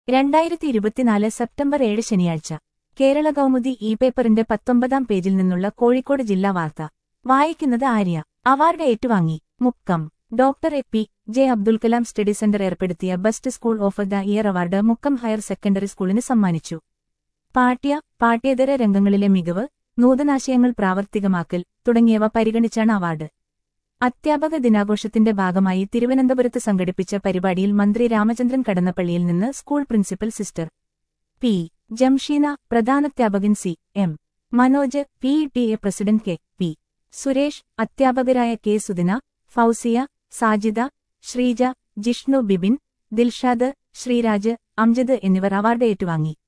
രണ്ടായിരത്തി ഇരുപത്തിനാല് സെപ്റ്റംബർ ഏഴ് ശനിയാഴ്ച കേരള കൗമുദി ഇ പേപ്പറിന്റെ പത്തൊമ്പതാം പേജിൽ നിന്നുള്ള കോഴിക്കോട് ജില്ലാ വാർത്ത വായിക്കുന്നത് ആര്യ അവാർഡ് ഏറ്റുവാങ്ങി Mukkam doctor A P J Abdul Kalam study centre ഏർപ്പെടുത്തിയ best school of the year award Mukkam higher secondary സ്കൂളിന് സമ്മാനിച്ചു പാഠ്യ പാഠ്യേതര രംഗങ്ങളിലെ മികവ് നൂതനാശയങ്ങൾ പ്രാവർത്തികമാക്കൽ തുടങ്ങിയവ പരിഗണിച്ചാണ് അവാർഡ് അധ്യാപക ദിനാഘോഷത്തിന്റെ ഭാഗമായി തിരുവനന്തപുരത്ത് സംഘടിപ്പിച്ച പരിപാടിയിൽ മന്ത്രി രാമചന്ദ്രൻ കടന്നപ്പള്ളിയിൽ നിന്ന് school principal sister P Jamsheena പ്രധാനാധ്യാപകൻ C M Manoj P T A president K P Suresh അധ്യാപകരായ കെ സുദിന ഫൗസിയ സാജിദ ശ്രീജ ജിഷ്ണു ബിബിൻ ദിൽഷാദ് ശ്രീരാജ് അംജദ് എന്നിവർ അവാർഡ് ഏറ്റുവാങ്ങി